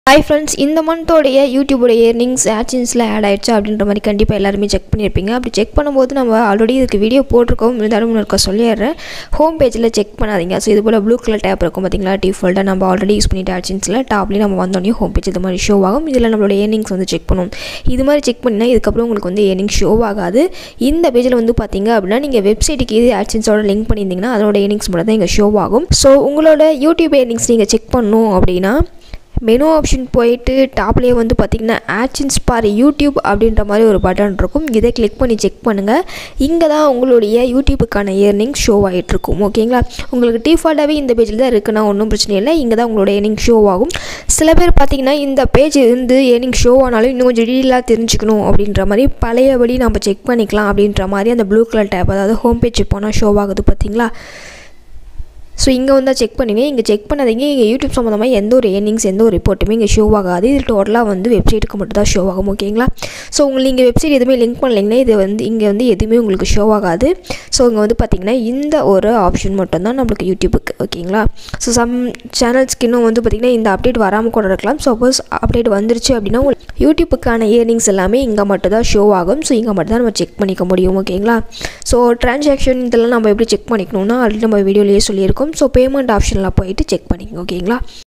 hi friends இந்த மந்தோடைய யூடியூபோட earnings ஆட்சின்ஸில் add ஆயிடுச்சு அப்படின்ற மாதிரி கண்டிப்பாக எல்லாருமே செக் பண்ணியிருப்பீங்க அப்படி செக் பண்ணும்போது நம்ம ஆல்ரெடி இதுக்கு வீடியோ போட்டிருக்கோம் இருந்தாலும் இருக்க சொல்லிடுறேன் ஹோம் பேஜில் செக் பண்ணாதீங்க ஸோ இது போல் ப்ளூ கலர் டேப் இருக்கும் பார்த்தீங்களா டிஃபால்ட்டாக நம்ம ஆல்ரெடி யூஸ் பண்ணிட்டு ஆட்சின்ஸில் டாப்லேயும் நம்ம வந்தோடனே ஹோம் பேஜ் இது மாதிரி ஷோ ஆகும் இதில் நம்மளோட ஏர்னிங்ஸ் வந்து செக் பண்ணுவோம் இது மாதிரி செக் பண்ணினா இதுக்கப்புறம் உங்களுக்கு வந்து ஏர்னிங் ஷோ ஆகாது இந்த பேஜில் வந்து பார்த்தீங்க அப்படின்னா நீங்கள் வெப்சைட்டுக்கு இது ஆட்சின்ஸோட லிங்க் பண்ணியிருந்தீங்கன்னா அதோட ஏர்னிங்ஸ் மட்டும் தான் இங்கே ஷோ ஆகும் ஸோ உங்களோட யூடியூப் ஏர்னிங்ஸ் நீங்கள் செக் பண்ணணும் அப்படின்னா மெனு ஆப்ஷன் போயிட்டு டாப்லேயே வந்து பார்த்திங்கன்னா ஆட்சின்ஸ் பார் யூடியூப் அப்படின்ற மாதிரி ஒரு பட்டன் இருக்கும் இதை கிளிக் பண்ணி செக் பண்ணுங்கள் இங்கே தான் உங்களுடைய யூடியூப்புக்கான ஏர்னிங் ஷோ ஆகிட்ருக்கும் ஓகேங்களா உங்களுக்கு டிஃபால்ட்டாகவே இந்த பேஜில் தான் இருக்குன்னா ஒன்றும் பிரச்சனை இல்லை இங்கே தான் உங்களோட ஏர்னிங் ஷோ ஆகும் சில பேர் பார்த்திங்கன்னா இந்த பேஜ் இருந்து ஏர்னிங் ஷோ ஆனாலும் இன்னும் கொஞ்சம் டீலாக தெரிஞ்சுக்கணும் அப்படின்ற மாதிரி பழையபடி நம்ம செக் பண்ணிக்கலாம் அப்படின்ற மாதிரி அந்த ப்ளூ கலர் டேப் அதாவது ஹோம் பேஜ் போனால் ஷோ ஆகுது பார்த்தீங்களா ஸோ இங்கே வந்தால் செக் பண்ணுங்க இங்கே செக் பண்ணாதீங்க இங்கே யூடியூப் சம்மந்தமாக எந்த ஒரு ஏர்னிங்ஸ் எந்த ஒரு ரிப்போர்ட்டுமே இங்கே ஷோ ஆகாது இது டோட்டலாக வந்து வெப்சைட்டுக்கு மட்டும் தான் ஷோ ஆகும் ஓகேங்களா ஸோ உங்களுக்கு நீங்கள் வெப்சைட் எதுவுமே லிங்க் பண்ணலைங்கன்னா இது வந்து இங்கே வந்து எதுவுமே உங்களுக்கு ஷோ ஆகாது ஸோ இங்கே வந்து பார்த்திங்கன்னா இந்த ஒரு ஆப்ஷன் மட்டும்தான் நம்மளுக்கு யூடியூபுக்கு ஓகேங்களா ஸோ சம் சேனல்ஸ்க்கு இன்னும் வந்து பார்த்திங்கன்னா இந்த அப்டேட் வராமல் கூட இருக்கலாம் சப்போஸ் அப்டேட் வந்துருச்சு அப்படின்னா யூடியூப்புக்கான ஏர்னிங்ஸ் எல்லாமே இங்கே மட்டும் தான் ஷோ ஆகும் ஸோ இங்கே மட்டும் தான் நம்ம செக் பண்ணிக்க முடியும் ஓகேங்களா ஸோ ட்ரான்சாக்ஷன் இதெல்லாம் நம்ம எப்படி செக் பண்ணிக்கணும்னா ஆல்ரெடி நம்ம வீடியோலேயே சொல்லியிருக்கோம் ஸோ பேமெண்ட் ஆப்ஷனில் போயிட்டு செக் பண்ணிக்கோங்க ஓகேங்களா